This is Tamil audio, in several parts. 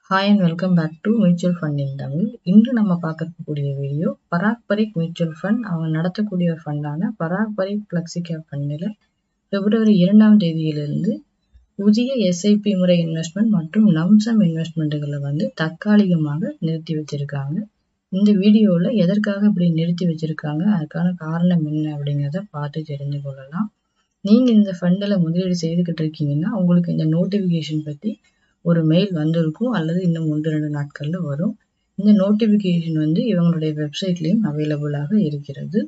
hi and welcome back to mutual fund in Tamil இன்று நம்ம பார்க்கக்கூடிய video Parag Parikh mutual fund அவங்க நடத்தக்கூடிய ஒரு ஃபண்டான பராக் பரிக் ஃப்ளெக்ஸி கேப் ஃபண்டில் பிப்ரவரி இரண்டாம் தேதியிலிருந்து புதிய எஸ்ஐபி முறை இன்வெஸ்ட்மெண்ட் மற்றும் லம்சம் இன்வெஸ்ட்மெண்ட்டுகளை வந்து தற்காலிகமாக நிறுத்தி வச்சிருக்காங்க இந்த வீடியோவில் எதற்காக இப்படி நிறுத்தி வச்சிருக்காங்க அதுக்கான காரணம் என்ன அப்படிங்கிறத பார்த்து தெரிஞ்சு கொள்ளலாம் நீங்கள் இந்த ஃபண்டில் முதலீடு செய்துக்கிட்டு இருக்கீங்கன்னா உங்களுக்கு இந்த நோட்டிஃபிகேஷன் பற்றி ஒரு மெயில் வந்திருக்கும் அல்லது இன்னும் ஒன்று ரெண்டு நாட்களில் வரும் இந்த நோட்டிஃபிகேஷன் வந்து இவங்களுடைய வெப்சைட்லேயும் அவைலபிளாக இருக்கிறது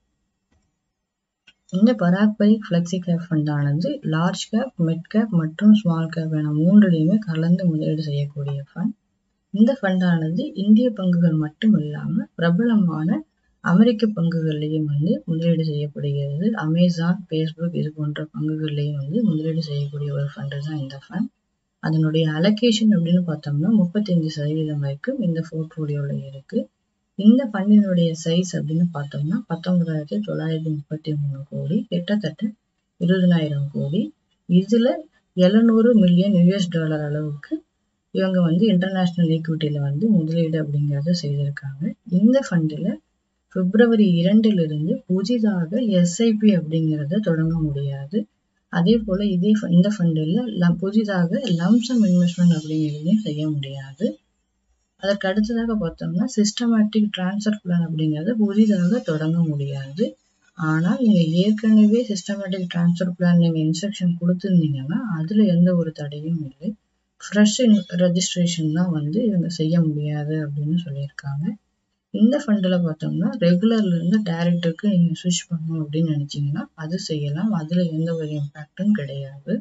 இந்த பராக் பைக் ஃப்ளெக்ஸி கேப் ஃபண்டானது லார்ஜ் கேப் மிட் கேப் மற்றும் ஸ்மால் கேப் என மூன்றுலையுமே கலந்து முதலீடு செய்யக்கூடிய ஃபண்ட் இந்த ஃபண்டானது இந்திய பங்குகள் மட்டும் இல்லாமல் பிரபலமான அமெரிக்க பங்குகள்லையும் வந்து முதலீடு செய்யப்படுகிறது அமேசான் ஃபேஸ்புக் இது போன்ற பங்குகள்லையும் வந்து முதலீடு செய்யக்கூடிய ஒரு ஃபண்டு தான் இந்த ஃபண்ட் அதனுடைய அலோகேஷன் அப்படின்னு பார்த்தோம்னா முப்பத்தஞ்சு சதவீதம் வரைக்கும் இந்த போர்ட்ஃபோலியோவில் இருக்கு இந்த ஃபண்டினுடைய சைஸ் அப்படின்னு பார்த்தோம்னா பத்தொன்பதாயிரத்தி தொள்ளாயிரத்தி முப்பத்தி மூணு கோடி கிட்டத்தட்ட இருபதனாயிரம் கோடி இதுல எழுநூறு மில்லியன் யூஎஸ் டாலர் அளவுக்கு இவங்க வந்து இன்டர்நேஷ்னல் ஈக்விட்டியில வந்து முதலீடு அப்படிங்கிறத செய்திருக்காங்க இந்த ஃபண்டில் பிப்ரவரி இரண்டிலிருந்து புதிதாக எஸ்ஐபி அப்படிங்கிறத தொடங்க முடியாது அதே போல் இதே இந்த ஃபண்டில் புதிதாக லம்சம் இன்வெஸ்ட்மெண்ட் அப்படிங்கிறதையும் செய்ய முடியாது அதற்கு அடுத்ததாக பார்த்தோம்னா சிஸ்டமேட்டிக் டிரான்ஸ்ஃபர் பிளான் அப்படிங்கிறத புதிதாக தொடங்க முடியாது ஆனால் நீங்கள் ஏற்கனவே சிஸ்டமேட்டிக் டிரான்ஸ்ஃபர் பிளான் நீங்கள் இன்ஸ்ட்ரக்ஷன் கொடுத்துருந்தீங்கன்னா அதில் எந்த ஒரு தடையும் இல்லை ஃப்ரெஷ் ரெஜிஸ்ட்ரேஷன் தான் வந்து இவங்க செய்ய முடியாது அப்படின்னு சொல்லியிருக்காங்க இந்த ஃபண்டில் பார்த்தோம்னா ரெகுலர்லேருந்து டேரக்டருக்கு நீங்கள் ஸ்விட்ச் பண்ணணும் அப்படின்னு நினச்சிங்கன்னா அது செய்யலாம் அதில் எந்த ஒரு இம்பேக்டும் கிடையாது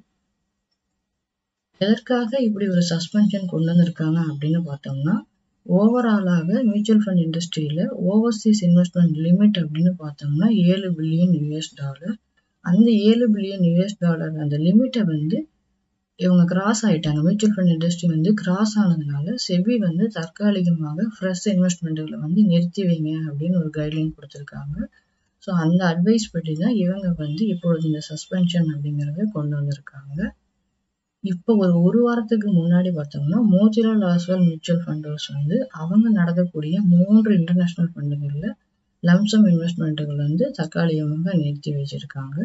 எதற்காக இப்படி ஒரு சஸ்பென்ஷன் கொண்டு வந்திருக்காங்க அப்படின்னு பார்த்தோம்னா ஓவராலாக மியூச்சுவல் ஃபண்ட் இண்டஸ்ட்ரியில் ஓவர்சீஸ் இன்வெஸ்ட்மெண்ட் லிமிட் அப்படின்னு பார்த்தோம்னா ஏழு பில்லியன் யூஎஸ் டாலர் அந்த ஏழு பில்லியன் யூஎஸ் டாலர் அந்த லிமிட்டை வந்து இவங்க கிராஸ் ஆயிட்டாங்க மியூச்சுவல் ஃபண்ட் இண்டஸ்ட்ரி வந்து கிராஸ் ஆனதுனால செபி வந்து தற்காலிகமாக ஃப்ரெஷ் இன்வெஸ்ட்மெண்ட்டுகளை வந்து நிறுத்தி வைங்க அப்படின்னு ஒரு கைட்லைன் கொடுத்துருக்காங்க ஸோ அந்த அட்வைஸ் படி தான் இவங்க வந்து இப்பொழுது இந்த சஸ்பென்ஷன் அப்படிங்கிறத கொண்டு வந்திருக்காங்க இப்போ ஒரு ஒரு வாரத்துக்கு முன்னாடி பார்த்தோம்னா மோதிலால் ஆஸ்வால் மியூச்சுவல் ஃபண்டர்ஸ் வந்து அவங்க நடத்தக்கூடிய மூன்று இன்டர்நேஷ்னல் ஃபண்டுகளில் லம்சம் இன்வெஸ்ட்மெண்ட்டுகள் வந்து தற்காலிகமாக நிறுத்தி வச்சிருக்காங்க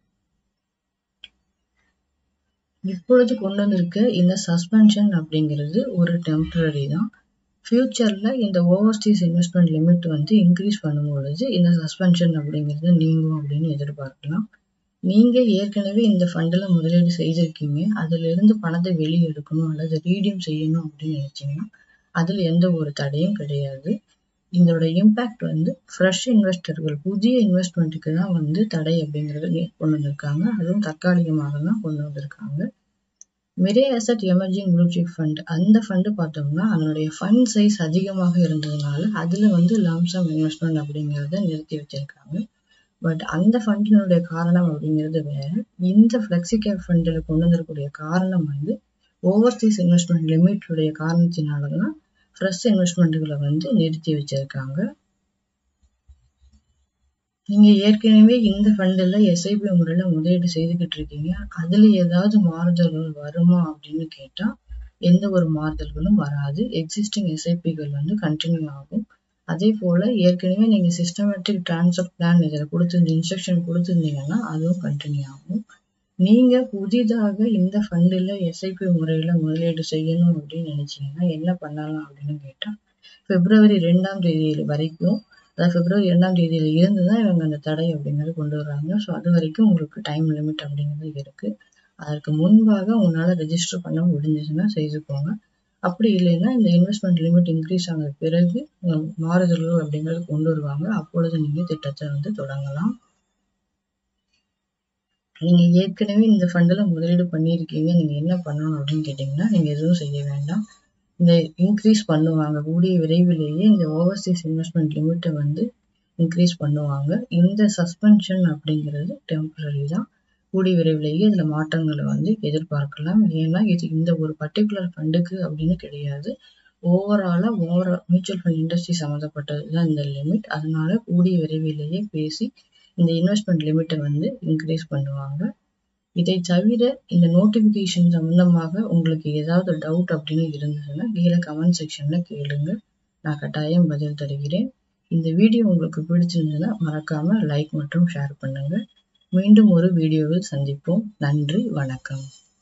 இப்பொழுது கொண்டு வந்திருக்க இந்த சஸ்பென்ஷன் அப்படிங்கிறது ஒரு டெம்பரரி தான் ஃபியூச்சரில் இந்த ஓவர்சீஸ் இன்வெஸ்ட்மெண்ட் லிமிட் வந்து இன்க்ரீஸ் பண்ணும் பொழுது இந்த சஸ்பென்ஷன் அப்படிங்கிறது நீங்கும் அப்படின்னு எதிர்பார்க்கலாம் நீங்கள் ஏற்கனவே இந்த ஃபண்டில் முதலீடு செய்திருக்கீங்க அதிலிருந்து பணத்தை வெளியே எடுக்கணும் அல்லது ரீடியம் செய்யணும் அப்படின்னு நினச்சிங்கன்னா அதில் எந்த ஒரு தடையும் கிடையாது இதோட இம்பேக்ட் வந்து ஃப்ரெஷ் இன்வெஸ்டர்கள் புதிய இன்வெஸ்ட்மெண்ட்டுக்கு தான் வந்து தடை அப்படிங்கிறத கொண்டு வந்திருக்காங்க அதுவும் தற்காலிகமாக தான் கொண்டு வந்திருக்காங்க Mirae asset emerging blue chip fund அந்த ஃபண்டு பார்த்தோம்னா அதனுடைய ஃபண்ட் சைஸ் அதிகமாக இருந்ததுனால அதில் வந்து லாம்சம் இன்வெஸ்ட்மெண்ட் அப்படிங்கிறத நிறுத்தி வச்சிருக்காங்க பட் அந்த ஃபண்டினுடைய காரணம் அப்படிங்கிறது வேற இந்த ஃப்ளெக்ஸி கேப் ஃபண்டில் கொண்டு வந்திருக்கக்கூடிய காரணம் வந்து ஓவர்சீஸ் இன்வெஸ்ட்மெண்ட் லிமிட்டுடைய காரணத்தினால தான் ஃப்ரெஷ் இன்வெஸ்ட்மெண்ட்டுகளை வந்து நிறுத்தி வச்சிருக்காங்க நீங்க ஏற்கனவே இந்த ஃபண்டில் எஸ்ஐபி முறையில் முதலீடு செய்துக்கிட்டு இருக்கீங்க அதுல ஏதாவது மாறுதல்கள் வருமா அப்படின்னு கேட்டா எந்த ஒரு மாறுதல்களும் வராது எக்ஸிஸ்டிங் எஸ்ஐபிகள் வந்து கண்டினியூ ஆகும் அதே போல ஏற்கனவே நீங்க சிஸ்டமேட்டிக் டிரான்ஸ்ஃபர் பிளான் இதில் கொடுத்துருந்த இன்ஸ்ட்ரக்ஷன் கொடுத்துருந்தீங்கன்னா அதுவும் கண்டினியூ ஆகும் நீங்க புதிதாக இந்த ஃபண்டில் எஸ்ஐபி முறையில முதலீடு செய்யணும் அப்படின்னு நினைச்சீங்கன்னா என்ன பண்ணலாம் அப்படின்னு கேட்டா பிப்ரவரி ரெண்டாம் தேதி வரைக்கும் அதாவது பிப்ரவரி இரண்டாம் தேதியில இருந்து தான் இவங்க அந்த தடை அப்படிங்கிறது கொண்டு வர்றாங்க ஸோ அது வரைக்கும் உங்களுக்கு டைம் லிமிட் அப்படிங்கிறது இருக்கு அதற்கு முன்பாக உங்களால் ரெஜிஸ்டர் பண்ண முடிஞ்சிச்சுன்னா செய்துக்கோங்க அப்படி இல்லைன்னா இந்த இன்வெஸ்ட்மெண்ட் லிமிட் இன்க்ரீஸ் ஆன பிறகு மாறுதல்கள் அப்படிங்கிறது கொண்டு வருவாங்க அப்பொழுது நீங்கள் திட்டத்தை வந்து தொடங்கலாம் நீங்கள் ஏற்கனவே இந்த ஃபண்டில் முதலீடு பண்ணியிருக்கீங்க நீங்கள் என்ன பண்ணணும் அப்படின்னு கேட்டிங்கன்னா நீங்கள் எதுவும் செய்ய வேண்டாம் இந்த இன்க்ரீஸ் பண்ணுவாங்க கூடிய விரைவிலேயே இந்த ஓவர்சீஸ் இன்வெஸ்ட்மெண்ட் லிமிட்டை வந்து இன்க்ரீஸ் பண்ணுவாங்க இந்த சஸ்பென்ஷன் அப்படிங்கிறது டெம்பரரி தான் கூடிய விரைவிலேயே இதில் மாற்றங்களை வந்து எதிர்பார்க்கலாம் ஏன்னா இது இந்த ஒரு பர்டிகுலர் ஃபண்டுக்கு அப்படின்னு கிடையாது ஓவராலாக ஓவரா மியூச்சுவல் ஃபண்ட் இண்டஸ்ட்ரி சம்மந்தப்பட்டது தான் இந்த லிமிட் அதனால கூடிய விரைவிலேயே பேசி இந்த இன்வெஸ்ட்மெண்ட் லிமிட்டை வந்து இன்க்ரீஸ் பண்ணுவாங்க இதை தவிர இந்த நோட்டிஃபிகேஷன் சம்பந்தமாக உங்களுக்கு ஏதாவது டவுட் அப்படின்னு இருந்ததுன்னா கீழே கமெண்ட் செக்ஷன்ல கேளுங்க நான் கட்டாயம் பதில் தருகிறேன் இந்த வீடியோ உங்களுக்கு பிடிச்சிருந்ததுன்னா மறக்காம லைக் மற்றும் ஷேர் பண்ணுங்க மீண்டும் ஒரு வீடியோவில் சந்திப்போம் நன்றி வணக்கம்